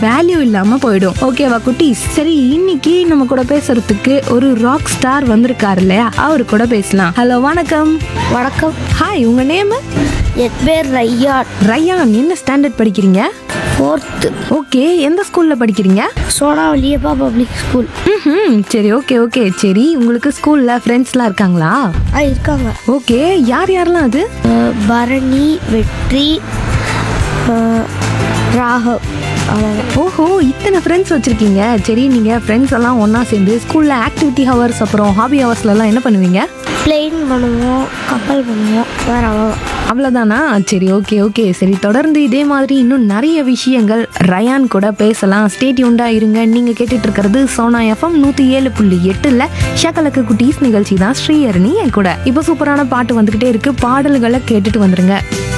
value இல்லாம போயிடும் ஓகேவா குட்டீஸ் சரி இன்னைக்கு நம்ம கூட பேசுறதுக்கு ஒரு ராக் ஸ்டார் வந்திருக்காரு இல்லையா அவரு கூட பேசலாம் ஹலோ வணக்கம் வணக்கம் ஹாய் உங்க நேம் என் பேர் ரையான் ரயான் என்ன ஸ்டாண்டர்ட் படிக்கிறீங்க ஃபோர்த்து ஓகே எந்த ஸ்கூல்ல படிக்கிறீங்க சோனா வலியப்பா பப்ளிக் ஸ்கூல் ம் சரி ஓகே ஓகே சரி உங்களுக்கு ஸ்கூல்ல ஃப்ரெண்ட்ஸ்லாம் இருக்காங்களா ஆ இருக்காங்க ஓகே யார் யாரெல்லாம் அது அஹ், பரணி வெற்றி அஹ், ராகவ் அவ்வளோதான் ஓஹோ இத்தனை ஃப்ரெண்ட்ஸ் வச்சிருக்கீங்க சரி நீங்க ஃப்ரெண்ட்ஸ் எல்லாம் ஒண்ணா சேர்ந்து ஸ்கூல்ல ஆக்டிவிட்டி ஹவர்ஸ் அப்புறம் ஹாபி ஹவர்ஸ்ல எல்லாம் என்ன பண்ணுவீங்க பிளெயின் பண்ணுவோம் கப்பல் பண்ணுவோம் வேறு அவ்வளோதான் அவ்வளோதானா சரி ஓகே ஓகே சரி தொடர்ந்து இதே மாதிரி இன்னும் நிறைய விஷயங்கள் ரயான் கூட பேசலாம் ஸ்டேட்யூண்டா இருங்க நீங்க கேட்டுட்டு இருக்கிறது சோனா எஃப்எம் நூத்தி ஏழு புள்ளி எட்டுல ஷக்கலக்கு குட்டீஸ் நிகழ்ச்சி தான் ஸ்ரீஹரணி என் கூட இப்போ சூப்பரான பாட்டு வந்துகிட்டே இருக்கு பாடல்களை கேட்டுட்டு வந்துருங்க